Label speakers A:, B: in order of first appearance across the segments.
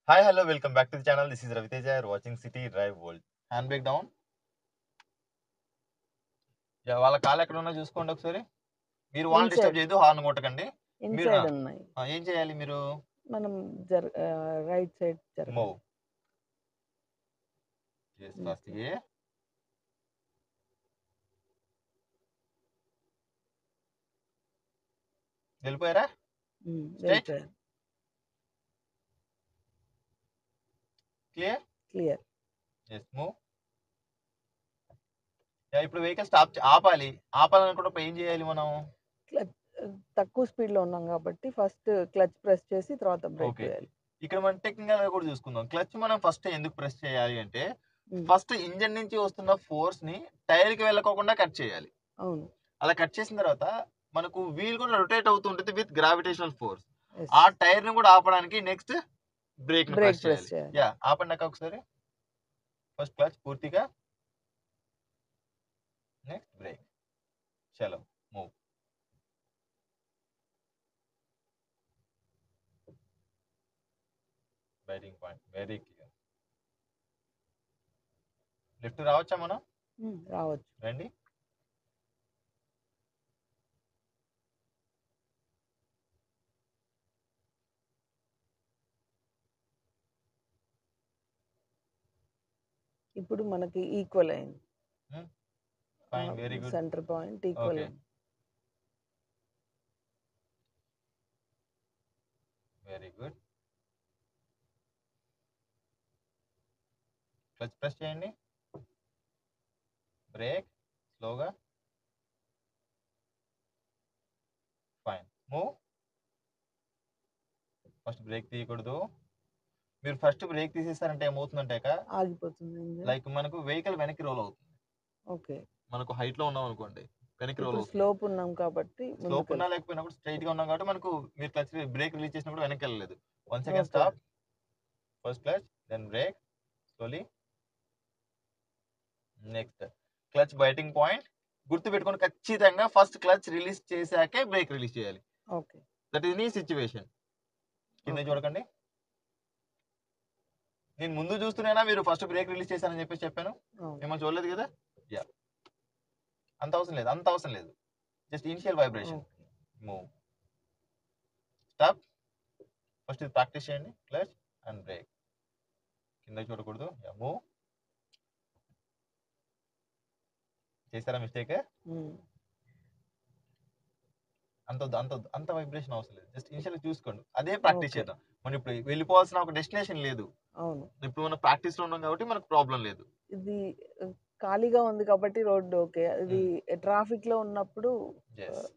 A: Hi hello welcome back to the channel this is Raviteja watching city drive world hand brake down వాళ్ళ కాలు ఎక్కడ ఉన్నా చూసుకోండి ఒకసారి మీరు వాళ్ళని
B: Inside.
A: డిస్టర్బ్ చేయదు హార్న్ కొట్టకండి
B: ఇన్సైడ్ ఉన్నాయి
A: ఆ, ఏం చేయాలి మీరు
B: మనం జర్ రైట్ సైడ్ జరగాలి
A: మూవ్ ఫస్ట్ ఏ వెళ్ళిపోయారా
B: ఉమ్,
A: Straight?
B: వెళ్ళిపోయారు
A: క్లియర్
B: క్లియర్
A: ఎస్ మూవ్ ఇప్పుడు వెహికల్ స్టాప్ ఆపాలి ఆపాలనుకున్నప్పుడు ఏం చేయాలి మనం
B: తక్కువ స్పీడ్ లో ఉన్నాం కాబట్టి ఫస్ట్ క్లచ్ ప్రెస్ చేసి తర్వాత బ్రేక్
A: Okay.
B: వేయాలి
A: ఇక్కడ మనం టెక్నికల్ గా కూడా చూసుకుందాం క్లచ్ మనం ఫస్ట్ ఎందుకు ప్రెస్ చేయాలి అంటే
B: ఉమ్,
A: ఫస్ట్ ఇంజన్ నుంచి వస్తున్న ఫోర్స్ ని టైర్ కి వెళ్ళకోకుండా కట్ చేయాలి
B: అవును
A: అలా కట్ చేసిన తర్వాత మనకు వీల్ కూడా రొటేట్ అవుతుంటుంది విత్ గ్రావిటేషనల్ ఫోర్స్
B: yes.
A: ఆ టైర్ ని కూడా ఆపడానికి next brake
B: brake
A: press
B: press
A: చేయాలి
B: చేయాలి
A: యా ఆపండి అక్క ఒకసారి ఫస్ట్ క్లచ్ పూర్తిగా నెక్స్ట్ బ్రేక్ చలో move biting point very clear lift రావచ్చా మనం
B: ఉమ్, రావచ్చు
A: రండి
B: ఇప్పుడు మనకి ఈక్వల్ అయింది
A: fine very good
B: center point equal
A: Okay.
B: అయింది
A: వెరీ గుడ్ క్లచ్ ప్రెస్ చేయండి బ్రేక్ స్లోగా ఫైన్ మూవ్ ఫస్ట్ బ్రేక్ తీయకూడదు మీరు ఫస్ట్ బ్రేక్ తీసేసారంటే ఏమవుతుందంటే
B: ఆగిపోతుంది engine.
A: లైక్ మనకు వెహికల్ వెనక్కి రోల్ అవుతుంది
B: ఓకే
A: మనకు హైట్ లో ఉన్నాం అనుకోండి వెనక్కి రోల్
B: ఇప్పుడు
A: అవుతుంది
B: స్లోప్ ఉన్నాం కాబట్టి
A: స్లోప్
B: ముందుకు
A: ఉన్నా లేకపోయినప్పుడు స్ట్రైట్ గా ఉన్నాం కాబట్టి మనకు మీరు క్లచ్ బ్రేక్ రిలీజ్ చేసినప్పుడు వెనక్కి వెళ్ళలేదు one second
B: Okay.
A: Stop first clutch then brake slowly next clutch biting point గుర్తు పెట్టుకొని ఖచ్చితంగా ఫస్ట్ క్లచ్ రిలీజ్ చేశాకే బ్రేక్ రిలీజ్ చేయాలి
B: ఓకే
A: దట్ ఈస్ నీ సిచ్యువేషన్ కింద
B: Okay.
A: చూడకండి నేను ముందు చూస్తున్నానా మీరు ఫస్ట్ బ్రేక్ రిలీజ్ చేశానని చెప్పేసి చెప్పాను
B: అవును
A: మిమ్మల్ని చూడలేదు కదా యా అంత అవసరం లేదు అంత అవసరం లేదు just initial vibration
B: Okay.
A: Move stop first ఇది ప్రాక్టీస్ చేయండి క్లచ్ అండ్ బ్రేక్ కింద చూడకూడదు మూవ్ చేశారా మిస్టేక్
B: ఉమ్,
A: అంత వద్దు, అంత వద్దు, అంత వైబ్రేషన్ అవసరం లేదు జస్ట్ ఇనిషియల్ చూసుకోండి అదే ప్రాక్టీస్
B: Okay.
A: చేద్దాం మనం ఇప్పుడు వెళ్ళిపోవాల్సిన ఒక డెస్టినేషన్ లేదు
B: అవును
A: ఇప్పుడు మనం ప్రాక్టీస్ లో ఉన్నాం కాబట్టి మనకు ప్రాబ్లం లేదు
B: ఇది ఆ, ఖాళీగా ఉంది కాబట్టి రోడ్డు ఓకే ఇది ట్రాఫిక్ లో ఉన్నప్పుడు
A: Yes.
B: ఆ,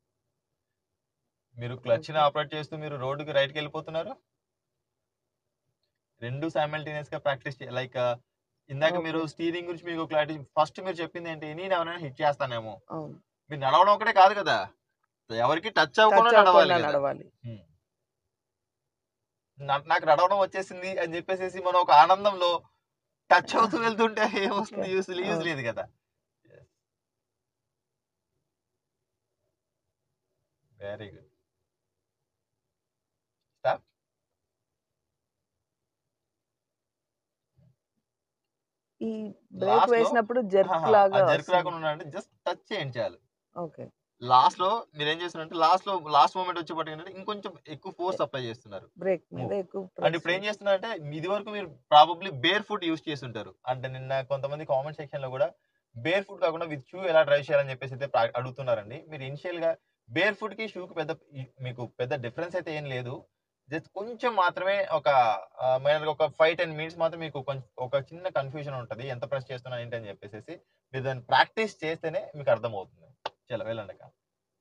A: మీరు క్లచ్ ని
B: Okay.
A: ఆపరేట్ చేస్తూ మీరు రోడ్డుకి రైట్ కి వెళ్ళిపోతున్నారు రెండు సైమల్టేనియస్ గా ప్రాక్టీస్ లైక్ ఇందాక
B: Okay.
A: మీరు స్టీరింగ్ గురించి మీకు క్లారిటీ ఫస్ట్ మీరు చెప్పింది ఏంటి నేను ఎవరైనా హిట్ చేస్తానేమో
B: అవును
A: మీరు నడవడం ఒకటే కాదు కదా ఎవరికి టచ్ అవ్వకుండా
B: టచ్
A: నడవాలి
B: అవ్వకుండా
A: కదా.
B: నడవాలి
A: Hmm. నా- నాకు నడవడం వచ్చేసింది అని చెప్పేసి మనం ఒక ఆనందంలో టచ్ అవుతూ వెళ్తుంటే ఏమొస్తుంది
B: Okay.
A: యూస్ యూజ్
B: అవును.
A: లేదు కదా వెరీ గుడ్ స్టాప్
B: ఈ బ్రేక్
A: Last లో-
B: వేసినప్పుడు జర్క్ లాగా
A: జర్క్
B: వస్తుంది.
A: రాకుండా ఉండాలంటే జస్ట్ టచ్ చేయండి చాలు
B: ఓకే
A: లాస్ట్ లో మీరు ఏం చేస్తున్నారంటే లాస్ట్ లో లాస్ట్ మూమెంట్ వచ్చేప్పటికి ఏంటంటే ఇంకొంచెం ఎక్కువ ఫోర్స్ అప్లై చేస్తున్నారు
B: బ్రేక్ మీద
A: Move.
B: ఎక్కువ
A: అండ్ ఇప్పుడు ఏం చేస్తున్నారంటే ఇది వరకు మీరు ప్రాబబ్లీ బేర్ ఫుట్ యూస్ చేస్తుంటారు అంటే నిన్న కొంతమంది కామెంట్ సెక్షన్ లో కూడా బేర్ ఫుట్ కాకుండా విత్ షూ ఎలా డ్రైవ్ చేయాలని చెప్పేసి అయితే ప్రా- అడుగుతున్నారండి మీరు ఇనిషియల్ గా బేర్ ఫుట్ కి షూ కి పెద్ద ఈ- మీకు పెద్ద డిఫరెన్స్ అయితే ఏం లేదు జస్ట్ కొంచెం మాత్రమే ఒక మైనర్ ఒక ఫైవ్ టెన్ మినిట్స్ మాత్రం మీకు కొంచెం ఒక చిన్న కన్ఫ్యూజన్ ఉంటుంది ఎంత ప్రెస్ చేస్తున్నా ఏంటి అని చెప్పేసి మీరు దాన్ని ప్రాక్టీస్ చేస్తేనే మీకు అర్థమవుతుంది చలో వెళ్ళండి అక్క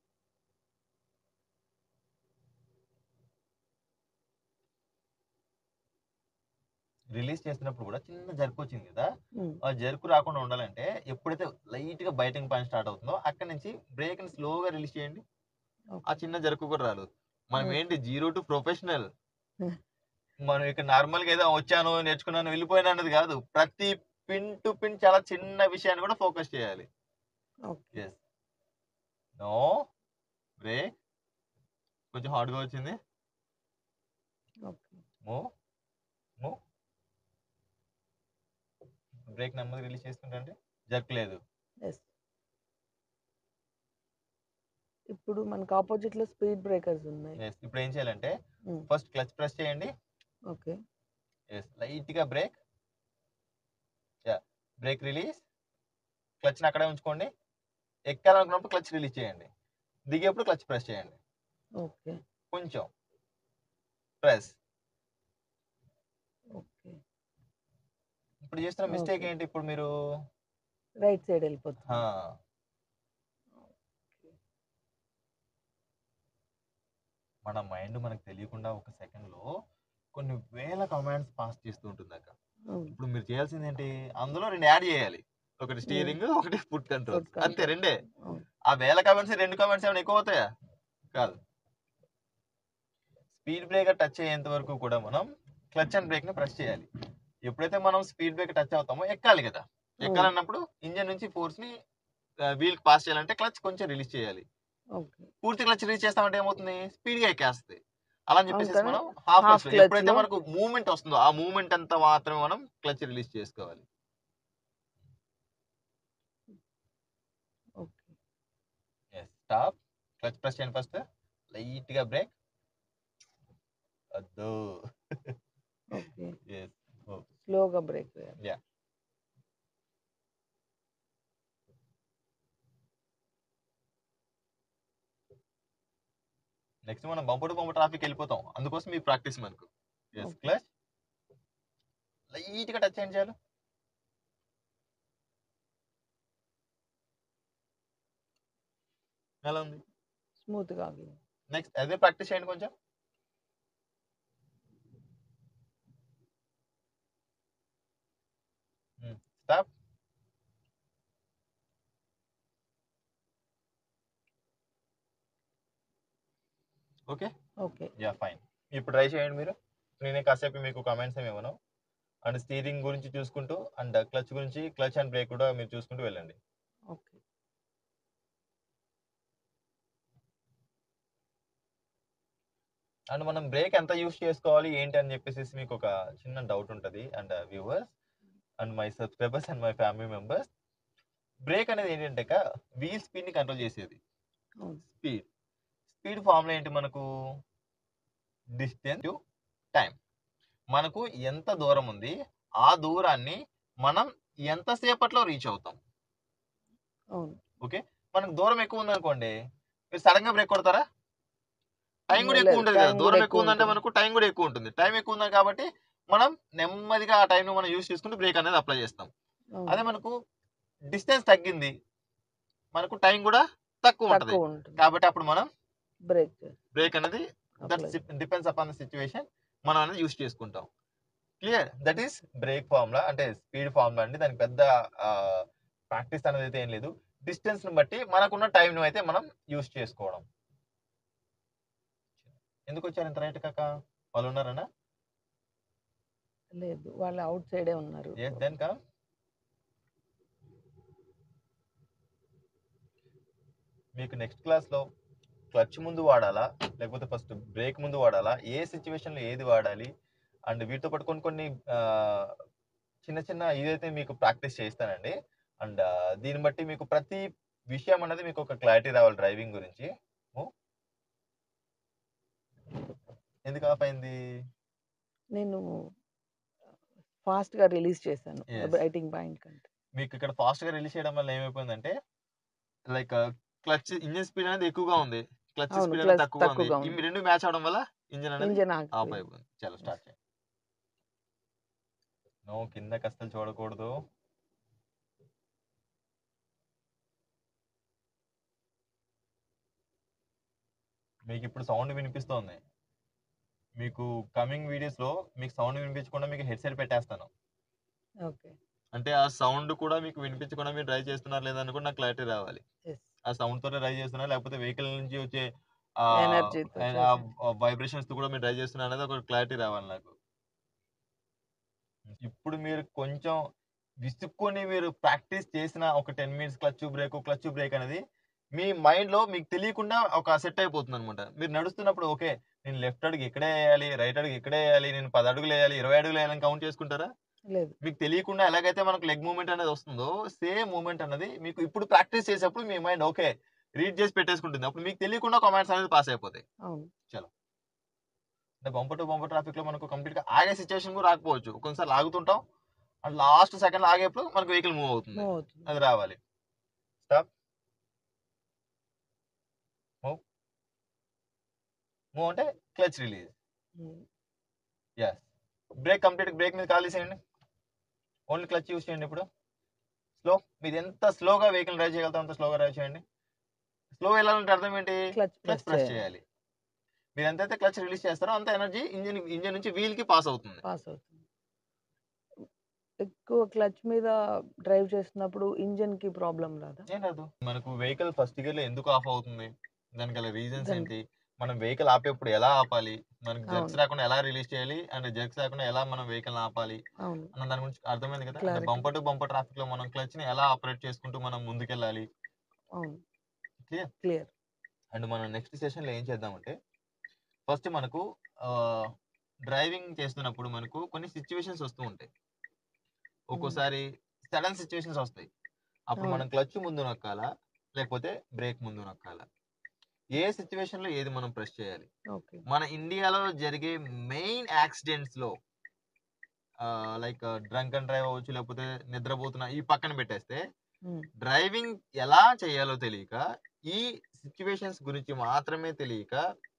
A: రిలీజ్ చేసినప్పుడు కూడా చిన్న జర్క్ వచ్చింది కదా ఆ జర్క్ రాకుండా ఉండాలంటే ఎప్పుడైతే లైట్ గా బైటింగ్ పాయింట్ స్టార్ట్ అవుతుందో అక్కడ నుంచి బ్రేక్ ని స్లోగా రిలీజ్ చేయండి ఆ చిన్న జర్క్ కూడా రాదు మనం
B: Okay.
A: ఏంటి జీరో టు ప్రొఫెషనల్
B: Hmm.
A: మనం ఇక్కడ నార్మల్ గా ఏదో వచ్చాను నేర్చుకున్నాను వెళ్ళిపోయాను అన్నది కాదు ప్రతి పిన్ టు పిన్ చాలా చిన్న విషయాన్ని కూడా ఫోకస్ చేయాలి
B: ఓకే
A: ఎస్ నో బ్రేక్ కొంచెం హార్డ్ గా వచ్చింది
B: ఓకే
A: మూవ్ బ్రేక్ నెమ్మది రిలీజ్ చేసుకుంటే జరగలేదు
B: ఎస్ ఇప్పుడు మనకు ఆపోజిట్ లో స్పీడ్ బ్రేకర్స్ ఉన్నాయి
A: ఎస్ ఇప్పుడు ఏం చేయాలంటే
B: Mm.
A: ఫస్ట్ క్లచ్ ప్రెస్ చేయండి
B: ఓకే
A: ఎస్ లైట్ గా brake yeah brake release clutch అక్కడే ఉంచుకోండి ఎక్కాలనుకున్నప్పుడు క్లచ్ రిలీజ్ చేయండి దిగేప్పుడు క్లచ్ ప్రెస్ చేయండి
B: ఓకే
A: కొంచెం ప్రెస్
B: ఓకే
A: ఇప్పుడు చేస్తున్న మిస్టేక్
B: Okay.
A: ఏంటి ఇప్పుడు మీరు
B: రైట్ సైడ్ వెళ్ళిపోతుంది
A: ఆ, మన మైండ్ మనకు తెలియకుండా ఒక సెకండ్ లో కొన్ని వేల కమాండ్స్ పాస్ చేస్తూ ఉంటుంది అక్క
B: అవును.
A: ఇప్పుడు మీరు చేయాల్సింది ఏంటి అందులో రెండు యాడ్ చేయాలి ఒకటి స్టీరింగ్ ఒకటి ఫుడ్ కంట్రోల్
B: Foot control.
A: అంతే రెండే
B: అవును.
A: ఆ వేల కమెంట్స్ రెండు కమెంట్స్ ఏమైనా ఎక్కువ అవుతాయా కాదు స్పీడ్ బ్రేకర్ టచ్ అయ్యేంత వరకు కూడా మనం క్లచ్ అండ్ బ్రేక్ ని ప్రెస్ చేయాలి ఎప్పుడైతే మనం స్పీడ్ బ్రేక్ టచ్ అవుతామో ఎక్కాలి కదా ఎక్కాలన్నప్పుడు ఇంజన్ నుంచి ఫోర్స్ ని వీల్ పాస్ చేయాలంటే క్లచ్ కొంచెం రిలీజ్ చేయాలి
B: ఓకే
A: పూర్తి క్లచ్ రిలీజ్ చేస్తామంటే ఏమవుతుంది స్పీడ్ గా ఎక్కేస్తుంది అలా అని చెప్పేసి
B: అవును
A: మనం
B: కదా?
A: హాఫ్
B: Half
A: క్లచ్
B: clutch
A: ఎప్పుడైతే
B: లో-
A: మనకు మూవ్మెంట్ వస్తుందో ఆ మూవ్మెంట్ అంతా మాత్రమే మనం క్లచ్ రిలీజ్ చేసుకోవాలి
B: ఓకే
A: స్టాప్ క్లచ్ ప్రెస్ చేయండి ఫస్ట్ లైట్ గా బ్రేక్ అద్దు
B: ఓకే
A: Yes.
B: స్లోగా బ్రేక్ వేయాలి
A: నెక్స్ట్ మనం బంపర్ టు బంపర్ ట్రాఫిక్ వెళ్ళిపోతాం అందుకోసం ఈ ప్రాక్టీస్ మనకు ఎస్
B: Okay.
A: క్లచ్ లైట్ గా టచ్ చేయండి చాలు ఎలా ఉంది
B: స్మూత్ గా ఆగింది
A: నెక్స్ట్ అదే ప్రాక్టీస్ చేయండి కొంచెం stop okay
B: okay
A: yeah fine ఇప్పుడు ట్రై చేయండి మీరు నేనే కాసేపు మీకు కమెంట్స్ ఏమి ఇవ్వను అండ్ స్టీరింగ్ గురించి చూసుకుంటూ అండ్ క్లచ్ గురించి క్లచ్ అండ్ బ్రేక్ కూడా మీరు చూసుకుంటూ వెళ్ళండి
B: ఓకే
A: అండ్ మనం బ్రేక్ ఎంత యూస్ చేసుకోవాలి ఏంటి అని చెప్పేసి మీకు ఒక చిన్న డౌట్ ఉంటుంది and viewers and my subscribers and my family members brake అనేది ఏంటంటే వీల్ స్పీడ్ ని కంట్రోల్ చేసేది
B: అవును
A: స్పీడ్ స్పీడ్ ఫార్ములా ఏంటి మనకు డిస్టెన్స్ టు టైం మనకు ఎంత దూరం ఉంది ఆ దూరాన్ని మనం ఎంతసేపట్లో రీచ్ అవుతాం
B: అవును
A: మనకు దూరం ఎక్కువ ఉంది అనుకోండి మీరు సడన్ గా బ్రేక్ కొడతారా టైం కూడా
B: లేదు,
A: ఎక్కువ ఉంటుంది కదా
B: time
A: దూరం
B: కూడా
A: ఎక్కువ ఉందంటే
B: ఎక్కువ
A: మనకు టైం కూడా ఎక్కువ ఉంటుంది టైం ఎక్కువ ఉంది కాబట్టి మనం నెమ్మదిగా ఆ టైం మనం యూస్ చేసుకుంటూ బ్రేక్ అనేది అప్లై చేస్తాం
B: అవును.
A: అదే మనకు డిస్టెన్స్ తగ్గింది మనకు టైం కూడా తక్కువ ఉంటుంది
B: తక్కువ ఉంటుంది
A: కాబట్టి అప్పుడు మనం
B: బ్రేక్
A: బ్రేక్ అనేది that depends upon the situation మనం అనేది యూస్ చేసుకుంటాం clear that is brake formula అంటే స్పీడ్ ఫార్ములా అండి దానికి పెద్ద ప్రాక్టీస్ అనేది అయితే ఏం లేదు డిస్టెన్స్ ని బట్టి మనకున్న టైం ను అయితే మనం యూస్ చేసుకోవడం ఎందుకు వచ్చారు ఇంత రైట్ కాక వాళ్ళు ఉన్నారనా
B: లేదు వాళ్ళు అవుట్ సైడే ఉన్నారు
A: ఎస్ దెన్ కా మీకు నెక్స్ట్ క్లాస్ లో క్లచ్ ముందు వాడాలా లేకపోతే ఫస్ట్ బ్రేక్ ముందు వాడాలా ఏ సిచ్యువేషన్ లో ఏది వాడాలి అండ్ వీటితో పాటు కొన్ని కొన్ని ఆ, చిన్న చిన్న ఇదైతే మీకు ప్రాక్టీస్ చేస్తానండి అండ్ దీన్ని బట్టి మీకు ప్రతి విషయం అనేది మీకు ఒక క్లారిటీ రావాలి డ్రైవింగ్ గురించి ఓ. ఎందుకు ఆఫ్ అయింది
B: నేను ఫాస్ట్ గా రిలీజ్ చేశాను
A: Yes.
B: రైటింగ్ పాయింట్ కంటే
A: మీకు ఇక్కడ ఫాస్ట్ గా రిలీజ్ చేయడం వల్ల ఏమైపోయిందంటే లైక్ క్లచ్ ఇంజిన్ స్పీడ్ అనేది ఎక్కువగా ఉంది క్లచ్
B: అవును,
A: స్పీడ్
B: clutch
A: అనేది తక్కువగా ఉంది
B: తక్కువగా ఉంది.
A: ఇవి రెండు మ్యాచ్ అవడం వల్ల ఇంజిన్ అనేది
B: ఇంజన్
A: ఆఫ్
B: ఆగిపోయింది
A: అయిపోయింది చలో స్టార్ట్ చేయండి నో కిందకి అస్సలు చూడకూడదు మీకు ఇప్పుడు సౌండ్ వినిపిస్తోంది మీకు కమింగ్ వీడియోస్ లో మీకు సౌండ్ వినిపించకుండా మీకు హెడ్సెట్ పెట్టేస్తాను
B: ఓకే
A: అంటే ఆ సౌండ్ కూడా మీకు వినిపించకుండా మీరు డ్రైవ్ చేస్తున్నారు లేదని కూడా నాకు క్లారిటీ రావాలి
B: ఎస్
A: ఆ సౌండ్ తోనే డ్రైవ్ చేస్తున్నారు లేకపోతే వెహికల్ నుంచి వచ్చే
B: Energy తో
A: వైబ్రేషన్స్ తో కూడా మీరు డ్రైవ్ చేస్తున్నారు అనేది ఒక క్లారిటీ రావాలి నాకు ఇప్పుడు మీరు కొంచెం విసుక్కొని మీరు ప్రాక్టీస్ చేసిన ఒక ten minutes clutch brake clutch brake అనేది మీ మైండ్ లో మీకు తెలియకుండా ఒక సెట్ అయిపోతుంది అనమాట మీరు నడుస్తున్నప్పుడు ఓకే నేను లెఫ్ట్ అడుగు ఇక్కడే వేయాలి రైట్ అడుగు ఇక్కడే వేయాలి నేను పది అడుగులు వేయాలి ఇరవై అడుగులు వేయాలని కౌంట్ చేసుకుంటారా
B: లేదు.
A: మీకు తెలియకుండా ఎలాగైతే మనకు లెగ్ మూవ్‌మెంట్ అనేది వస్తుందో, సేమ్ మూవ్‌మెంట్ అన్నది మీకు ఇప్పుడు ప్రాక్టీస్ చేసేప్పుడు మీ మైండ్ ఓకే. రీడ్ చేసి పెట్టేసుకుంటుంది. అప్పుడు మీకు తెలియకుండా కమాండ్స్ అనేది పాస్ అయిపోతాయి.
B: అవును.
A: చలో. అంటే బంపర్ టు బంపర్ ట్రాఫిక్‌లో మనకు కంప్లీట్‌గా ఆగే సిట్యుయేషన్ కూడా రాకపోవచ్చు. కొన్నిసార్లు ఆగుతుంటాం. అండ్ లాస్ట్ సెకండ్‌లో ఆగేప్పుడు మనకు వెహికల్ మూవ్ అవుతుంది.
B: మూవ్ అవుతుంది.
A: అది రావాలి. స్టాప్. మూవ్. మూవ్ అంటే clutch release.
B: Hmm.
A: Yes. Brake complete brake మీద కాలు తీసేయండి. ఓన్లీ క్లచ్ యూజ్ చేయండి ఇప్పుడు. స్లో. మీరు ఎంత స్లోగా వెహికల్ డ్రైవ్ చేయగలుగుతారో అంత స్లోగా డ్రైవ్ చేయండి. స్లో వెళ్ళాలంటే అర్థం ఏంటి?
B: క్లచ్
A: క్లచ్
B: ప్రెస్
A: ప్రెస్
B: చేయాలి.
A: చేయాలి. మీరు ఎంతైతే క్లచ్ రిలీజ్ చేస్తారో అంత ఎనర్జీ ఇంజిన్ ఇంజిన్ నుంచి వీల్‌కి పాస్ అవుతుంది.
B: పాస్ అవుతుంది. ఎక్కువ క్లచ్ మీద డ్రైవ్ చేస్తున్నప్పుడు ఇంజిన్‌కి ప్రాబ్లమ్ రాదా?
A: ఏం రాదు. మనకు వెహికల్ ఫస్ట్ గేర్‌లో ఎందుకు ఆఫ్ అవుతుంది? దానికి గల రీజన్స్
B: దానికి
A: ఏంటి? మనం వెహికల్ ఆపేప్పుడు ఎలా ఆపాలి? మనకు జర్క్స్
B: అవును.
A: రాకుండా ఎలా రిలీజ్ చేయాలి? అండ్ జర్క్స్ రాకుండా ఎలా మనం వెహికల్‌ని ఆపాలి?
B: అవును.
A: అన్న దాని గురించి అర్థమైంది కదా? అంటే
B: క్లారిటీ.
A: బంపర్ టు బంపర్ ట్రాఫిక్‌లో మనం క్లచ్‌ని ఎలా ఆపరేట్ చేసుకుంటూ మనం ముందుకెళ్ళాలి?
B: అవును.
A: క్లియర్?
B: క్లియర్.
A: అండ్ మనం నెక్స్ట్ సెషన్‌లో ఏం చేద్దామంటే ఫస్ట్ మనకు ఆహ్, డ్రైవింగ్ చేస్తున్నప్పుడు మనకు కొన్ని సిట్యుయేషన్స్ వస్తూ ఉంటాయి.
B: హ్మ్.
A: ఒక్కోసారి సడెన్ సిట్యుయేషన్స్ వస్తాయి. అప్పుడు
B: అవును.
A: మనం క్లచ్ ముందు నొక్కాలా? లేకపోతే బ్రేక్ ముందు నొక్కాలా? ఏ సిట్యుయేషన్‌లో ఏది మనం ప్రెస్ చేయాలి?
B: ఓకే.
A: మన ఇండియాలో జరిగే మెయిన్ యాక్సిడెంట్స్‌లో ఆహ్, లైక్ డ్రంక్ అండ్ డ్రైవ్ అవ్వచ్చు, లేకపోతే నిద్రపోతున్న ఈ పక్కన పెట్టేస్తే
B: హ్మ్.
A: డ్రైవింగ్ ఎలా చేయాలో తెలియక, ఈ సిట్యుయేషన్స్ గురించి మాత్రమే తెలియక,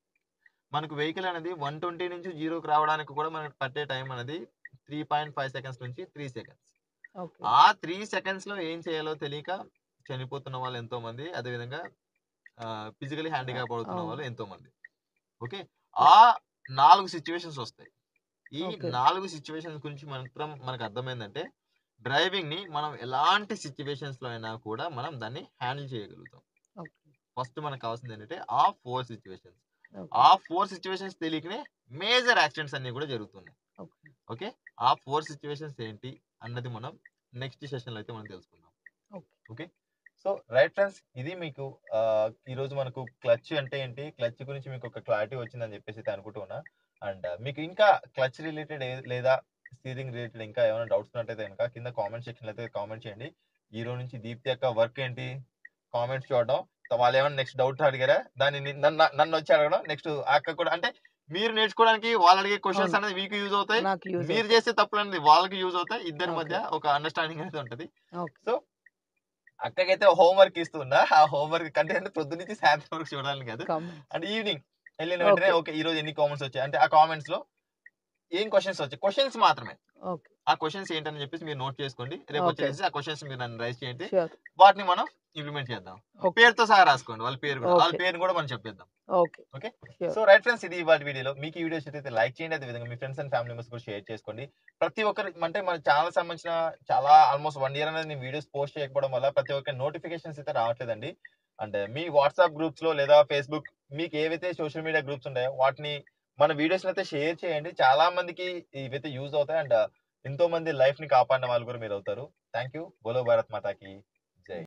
A: మనకు వెహికల్ అనేది 120 నుంచి 0కి రావడానికి కూడా మనకు పట్టే టైం అనేది 3.5 సెకండ్స్ నుంచి 3 సెకండ్స్.
B: ఓకే.
A: ఆ 3 సెకండ్స్‌లో ఏం చేయాలో తెలియక చనిపోతున్న వాళ్ళు ఎంతోమంది. అదేవిధంగా ఆహ్, ఫిజికల్లీ
B: ఆ!
A: హ్యాండిక్యాప్ అవుతున్న
B: అవును.
A: వాళ్ళు ఎంతోమంది. ఓకే.
B: ఓకే.
A: ఆ 4 సిట్యుయేషన్స్ వస్తాయి. ఈ
B: ఓకే.
A: 4 సిట్యుయేషన్స్ గురించి మాత్రం మనకు అర్థమైందంటే డ్రైవింగ్‌ని మనం ఎలాంటి సిట్యుయేషన్స్‌లో అయినా కూడా మనం దాన్ని హ్యాండిల్ చేయగలుగుతాం.
B: ఓకే.
A: ఫస్ట్ మనకు కావాల్సింది ఏంటంటే ఆ 4 సిట్యుయేషన్స్.
B: ఓకే.
A: ఆ 4 సిట్యుయేషన్స్ తెలియకనే మేజర్ యాక్సిడెంట్స్ అన్నీ కూడా జరుగుతున్నాయి.
B: ఓకే.
A: ఓకే. ఆ 4 సిట్యుయేషన్స్ ఏంటి అన్నది మనం నెక్స్ట్ సెషన్‌లో అయితే మనం తెలుసుకుందాం.
B: Okay.
A: Okay. So right friends ఇది మీకు ఆహ్, ఈరోజు మనకు క్లచ్ అంటే ఏంటి? క్లచ్ గురించి మీకు ఒక క్లారిటీ వచ్చిందని చెప్పేసి అయితే అనుకుంటూ ఉన్నా. అండ్ మీకు ఇంకా క్లచ్ రిలేటెడ్ ఏ లేదా స్టీరింగ్ రిలేటెడ్ ఇంకా ఏమైనా డౌట్స్ ఉన్నట్టయితే గనుక కింద కామెంట్ సెక్షన్‌లో అయితే కామెంట్ చేయండి. ఈరోజు నుంచి దీప్తి యొక్క వర్క్ ఏంటి? కామెంట్స్ చూడడం. సో వాళ్ళు ఏమైనా నెక్స్ట్ డౌట్ అడిగారా? దాన్ని ని నన్ను నన్నొచ్చి అడగడం. నెక్స్ట్ ఆ అక్క కూడా అంటే మీరు నేర్చుకోవడానికి వాళ్ళు అడిగే క్వెషన్స్
B: అవును.
A: అనేది మీకు యూజ్ అవుతాయి.
B: నాకు యూజ్
A: మీరు
B: అవుతాయి.
A: చేసే తప్పులనేది వాళ్ళకి యూజ్ అవుతాయి. ఇద్దరి
B: ఓకే.
A: మధ్య ఒక అండర్‌స్టాండింగ్ అనేది ఉంటది.
B: ఓకే.
A: సో అక్కకైతే హోంవర్క్ ఇస్తున్నా. ఆ హోంవర్క్ కంటే అంటే పొద్దున్నుంచి సాయంత్రం వరకు చూడాలని కాదు.
B: కామెంట్స్.
A: అండ్ ఈవినింగ్ ఎళ్ళిన వెంటనే
B: ఓకే.
A: ఓకే. ఈరోజు ఎన్ని కామెంట్స్ వచ్చాయి? అంటే ఆ కామెంట్స్‌లో ఏం క్వెషన్స్ వచ్చాయి? క్వెషన్స్ మాత్రమే.
B: ఓకే.
A: ఆ క్వెషన్స్ ఏంటని చెప్పేసి మీరు నోట్ చేసుకోండి. రేపు
B: ఓకే.
A: వచ్చేసేసి ఆ క్వెషన్స్ మీరు నన్ను రైజ్ చేయండి.
B: ష్యూర్.
A: వాటిని మనం ఇంప్లిమెంట్ చేద్దాం.
B: ఓకే.
A: పేరుతో సహా రాసుకోండి. వాళ్ళ పేరు కూడా. వాళ్ళ
B: ఓకే.
A: పేరుని కూడా మనం చెప్పేద్దాం.
B: Okay.
A: Okay.
B: Sure.
A: So right friends ఇది ఇవాల్టి వీడియోలో. మీకు ఈ వీడియో నచ్చితే లైక్ చేయండి. అదే విధంగా మీ ఫ్రెండ్స్ అండ్ ఫ్యామిలీ మెంబర్స్ కూడా షేర్ చేసుకోండి. ప్రతి ఒక్కరి అంటే మన ఛానెల్ సంబంధించిన చాలా ఆల్మోస్ట్ 1 ఇయర్ అనేది నేను వీడియోస్ పోస్ట్ చేయకపోవడం వల్ల ప్రతి ఒక్క నోటిఫికేషన్స్ అయితే రావట్లేదండి. అండ్ మీ వాట్సాప్ గ్రూప్స్‌లో లేదా ఫేస్‌బుక్ మీకు ఏవైతే సోషల్ మీడియా గ్రూప్స్ ఉన్నాయో వాటిని మన వీడియోస్‌ని అయితే షేర్ చేయండి. చాలా మందికి ఇవైతే యూజ్ అవుతాయి. అండ్ ఎంతో మంది లైఫ్‌ని కాపాడిన వాళ్ళు కూడా మీరవుతారు. Thank you. బోలో భారత్ మాతాకి.